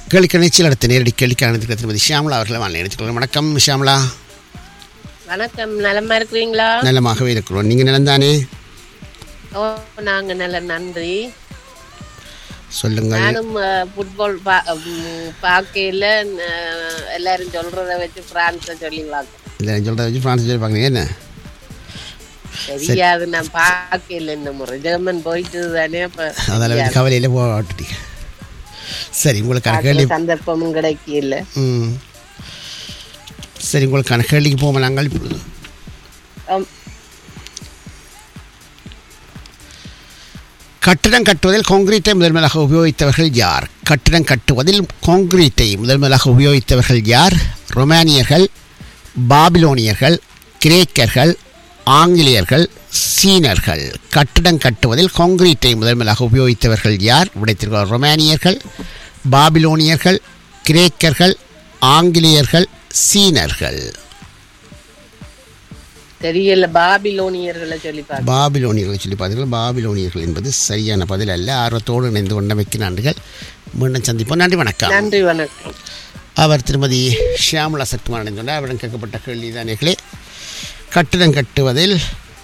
கேள்விக்கு நிச்சயம் அடுத்த நேரடி கேள்விக்கான திருமதி ஷியாமலா அவர்களை வாங்க எடுத்துக்கொள்கிறேன் வணக்கம் ஷியாமலா வணக்கம் நலமா இருக்கிறீங்களா நலமாகவே இருக்கிறோம் நீங்கள் நலந்தானே ஓ நாங்க நல்ல நன்றி சொல்லுங்கள் நானும் ஃபுட்பால் பார்க்கையில அஹ், எல்லாரும் சொல்றத வச்சு பிரான்ஸ சொல்லி பார்க்க இல்லை சொல்கிறத வச்சு ஃப்ரான்ஸ் சொல்லி பார்க்குறீங்க என்ன தெரியாது நான் பார்க்கல இந்த முறை ஜெர்மன் போயிட்டு தானே அப்ப அதனால் வந்து கவலையில் போட்டுட்டீங்க சரி உங்களுக்கான கேள்வி பார்க்கிற சந்தர்ப்பமும் கிடைக்கல ம் சரி உங்களுக்கான கேள்விக்கு போவோம் நாங்கள் இப்பொழுது ஆம். கட்டிடம் கட்டுவதில் கான்கிரீட்டை முதன்மையாக உபயோகித்தவர்கள் யார் கட்டிடம் கட்டுவதில் கான்கிரீட்டை முதன்மையாக உபயோகித்தவர்கள் யார் ரொமானியர்கள் பாபிலோனியர்கள் கிரேக்கர்கள் ஆங்கிலேயர்கள் சீனர்கள் கட்டிடம் கட்டுவதில் கான்கிரீட்டை முதன்மையாக உபயோகித்தவர்கள் யார் விடைத்திருக்கிறார் ரொமானியர்கள் பாபிலோனியர்கள் கிரேக்கர்கள் ஆங்கிலேயர்கள் சீனர்கள் தெரியல பாபிலோனியர்களை சொல்லி பார்க்க பாபிலோனியர்களை சொல்லி பார்த்தீர்கள் பாபிலோனியர்கள் என்பது சரியான பதில் அல்ல ஆர்வத்தோடு இணைந்து கொண்டமைக்கு நன்றிகள் மீண்டும் சந்திப்போம் நன்றி வணக்கம் நன்றி வணக்கம் அவர் திருமதி ஷியாமலா சக்திமான் இணைந்துள்ளார் அவரிடம் கேட்கப்பட்ட கேள்விதானேகளே கட்டிடம் கட்டுவதில்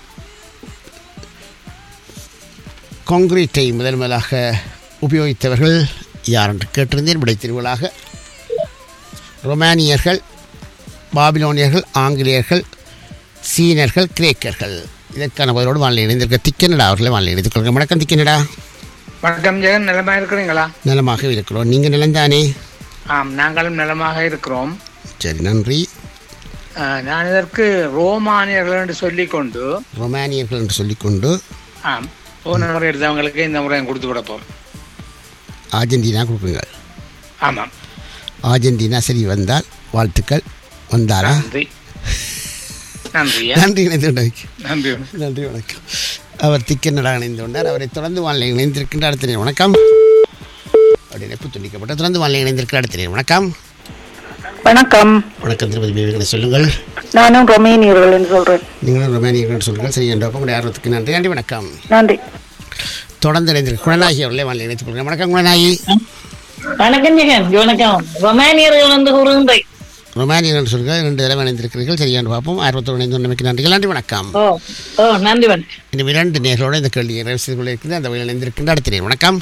கான்கிரீட்டை முதன்மையாக உபயோகித்தவர்கள் யார் என்று கேட்டிருந்தேன் விடை திருவிழாக ரொமானியர்கள் பாபிலோனியர்கள் ஆங்கிலேயர்கள் சீனர்கள் கிரேக்கர்கள் இதற்கான பதிலோடு வானிலை இணைந்திருக்க திக்கனடா அவர்களை வானிலை இணைத்துக் கொள்கிறேன் வணக்கம் திக்கனடா வணக்கம் ஜெகன் நலமாக இருக்கிறீங்களா நலமாக இருக்கிறோம் நீங்கள் நிலந்தானே ஆம் நாங்களும் நலமாக இருக்கிறோம் சரி நன்றி அஹ், நான் இதற்கு ரோமானியர்கள் என்று சொல்லிக்கொண்டு ரொமானியர்கள் என்று சொல்லிக்கொண்டு ஆம் போன முறை எடுத்தவங்களுக்கு இந்த முறை கொடுத்து விட போறோம் ஆர்ஜென்டினா கொடுக்குங்கள் ஆமாம் ஆர்ஜென்டினா சரி வந்தால் வாழ்த்துக்கள் வந்தாரா நன்றி நன்றியா நன்றி இணைந்து கொண்டமைக்கு நன்றி நன்றி வணக்கம் அவர் திக்கனடா இணைந்து கொண்டார் அவரை தொடர்ந்து வானிலை இணைந்திருக்கின்ற அடுத்த நேரம் வணக்கம் அப்படி இணைப்பு துண்டிக்கப்பட்ட தொடர்ந்து வானிலை இணைந்திருக்கிற அடுத்த நேரம் வணக்கம் வணக்கம் வணக்கம் திருப்பதி பேபிகளை சொல்லுங்கள் நானும் ரொமேனியர்கள் சொல்றேன் நீங்களும் ரொமானியர்கள் சொல்லுங்கள் சரி என்ற உங்களுடைய ஆர்வத்துக்கு நன்றி நன்றி வணக்கம் நன்றி தொடர்ந்து இணைந்திருக்க குணநாயகி அவர்களே வானிலை இணைத்துக் கொள்கிறேன் வணக்கம் குணநாயகி வணக்கம் ஜெகன் வணக்கம் ரொமானியர்கள் வந்து கூறுகின்ற ரொமானியர்கள் சொல்லுங்கள் ரெண்டு தடவை இணைந்திருக்கிறீர்கள் சரியான பார்ப்போம் ஆர்வத்தோடு இணைந்து கொண்டமைக்கு நன்றிகள் நன்றி வணக்கம் ஓ ஓ நன்றி வணக்கம் இன்னும் இரண்டு நேர்களோடு இந்த கேள்வியை நிறைவு செய்து கொள்ள இருக்கிறது அந்த வகையில் இணைந்திருக்கின்ற அடுத்த நேர் வணக்கம்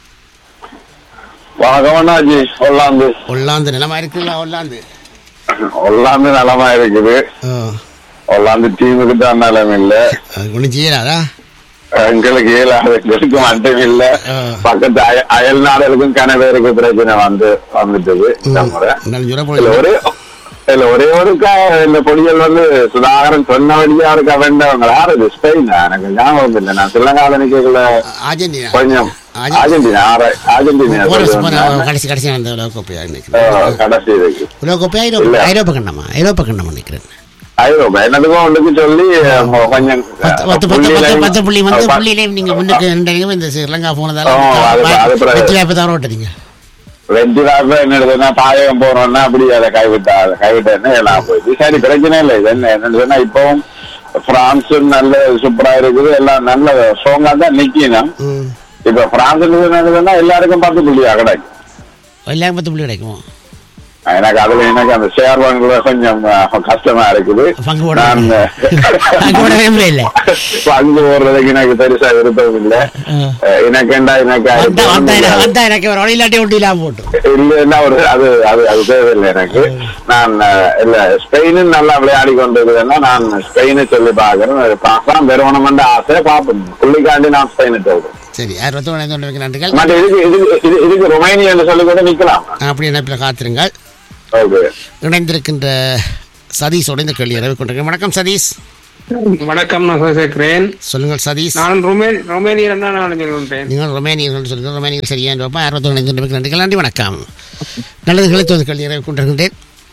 வணக்கம் அண்ணாஜி ஒல்லாந்து ஒல்லாந்து நிலமா இருக்குங்களா ஒல்லாந்து ஒல்லாந்து நலமா இருக்குது ஓ ஒல்லாந்து டீமுக்கு தான் நலம் இல்ல அது ஒன்றும் செய்யலாதா எங்களுக்கு இயலாது எங்களுக்கு மட்டும் இல்ல ஆ. பக்கத்து அய- அயல் நாடுகளுக்கும் கனவேருக்கு பிரச்சனை வந்து வந்துட்டது இந்த முறை நல்ல ஜுர இதுல போல ஒரே இல்ல ஒரே ஒரு கா- இந்த பொடிகள் வந்து சுதாகரன் சொன்ன வழியா இருக்க வேண்டவங்க யாரு இது ஸ்பெயின் எனக்கு ஞாபகம் இல்லை நான் சிலங்கால நிக்கல அர்ஜென்டினா கொஞ்சம் அர்ஜென்டினா. அர்ஜென்டினா ஆறு- அர்ஜென்டினா போன சொல்லுவாங்க. சும்மா கடைசி கடைசி அந்த உலக கோப்பையா ஆ, நினைக்கிறேன் கடைசி இதுக்கு உலக கோப்பையா ஐரோப்பா ஐரோப்பா கண்டமா ஐரோப்பா கண்டம் நினைக்கிறேன் ஐரோப்பா என்னதுக்கும் ஒன்றுக்கு சொல்லி ம- கொஞ்சம் பத்து பத்து பத்து புள்ளியில- பத்து பத்து புள்ளி வந்து ப- புள்ளியிலையும் நீங்க முன்னுக்கு நின்றீங்க இந்த ஸ்ரீலங்கா போனதால ஆ, அது- அது பிறகு. வெற்றி வாய்ப்பு தவற விட்டுறீங்க வெற்றி வாய்ப்பு என்ன எடுத்ததுன்னா தாயகம் போறோம்னா அப்படி அதை கைவிட்டா அதை கைவிட்டேன்னு எல்லாம் போயிடுச்சு சரி பிரச்சனை இல்லை இது என்ன என்னன்னு சொன்னா இப்பவும் பிரான்ஸ் நல்ல சூப்பரா இருக்குது எல்லாம் நல்ல ஸ்ட்ராங்கா தான் நிக்கணும் ம் இப்ப பிரான்ஸ் சொன்னா எல்லாருக்கும் பத்து புள்ளியா கிடைக்கும் எல்லாரும் பத்து புள்ளி கிடைக்கும் எனக்கு அதுல எனக்கு அந்த ஷேர் வாங்குறது கொஞ்சம் அஹ், கஷ்டமா இருக்குது பங்கு போட நான் பங்கு போட விரும்பல இல்ல பங்கு போடுறதுக்கு எனக்கு பெருசா விருப்பம் இல்லை ஆ. அஹ், எனக்கேண்டா எனக்கு அது வந்தா வந்தா தோணுது. எனக்கு- வந்தா எனக்கு ஒரு இல்லாட்டி ஒன்று இல்லாம போட்டு இல்லைன்னா ஒரு அது அது அது தேவையில்லை எனக்கு நான் அஹ், இல்ல ஸ்பெயினும் நல்லா விளையாடி கொண்டிருக்குதுன்னா நான் ஸ்பெயினை சொல்லி பாக்குறேன் பார்க்கலாம் பெருவனமென்ற ஆசை பார்ப்போம் புள்ளிக்காண்டி நான் ஸ்பெயினை சொல்றேன் சரி அறுபத்தி ஒன்று தொண்டை நன்றிகள் மற்ற இதுக்கு இதுக்கு இது- இதுக்கு ரொமேனியா என்று சொல்லி கூட நிக்கலாம் அப்படி நினைப்பில் காத்திருங்கள் ஓகே இணைந்திருக்கின்ற சதீஷோட இந்த கேள்வி நிறைவு கொண்டிருக்கிறேன் வணக்கம் சதீஷ் வணக்கம் நான் சேர்க்கிறேன் சொல்லுங்கள் சதீஷ் நான் ரொமே ரொமேனியர் தான் நான் சொல்கின்றேன் நீங்கள் ரொமேனியர்கள் சொல்லுங்கள் ரொமேனியர்கள் சரியான வைப்பா அறுபத்தி ஒன்று தொண்டை நன்றிகள் நன்றி வணக்கம் நல்லது கிடைத்தது கேள்வி நிறைவு கொண்டிருக்கின்றேன்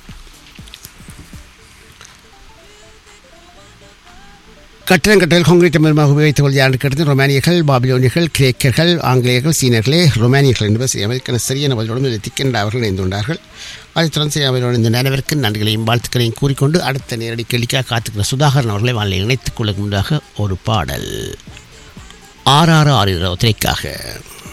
கட்டிடம் கட்டல் கான்கிரீட் மூலமாக உபயோகித்துக் கொள்ளும் யாரு கட்டத்தில் ரொமானியர்கள் பாபிலோனியர்கள் கிரேக்கர்கள் ஆங்கிலேயர்கள் சீனர்களே ரொமானியர்கள் என்பது சரி அமெரிக்கான சரியான பதிலோடும் இதில் திக்கெண்ட அவர்கள் இணைந்துள்ளார்கள் அதைத் தொடர்ந்து சரி அவர்களோடு இந்த அனைவருக்கு நன்றிகளையும் வாழ்த்துக்களையும் கூறிக்கொண்டு அடுத்த நேரடி கேள்விக்காக காத்துக்கிற சுதாகரன் அவர்களை வானிலை இணைத்துக் கொள்ள முன்னதாக ஒரு பாடல் ஆறு ஆறு ஆறு இருபது திரைக்காக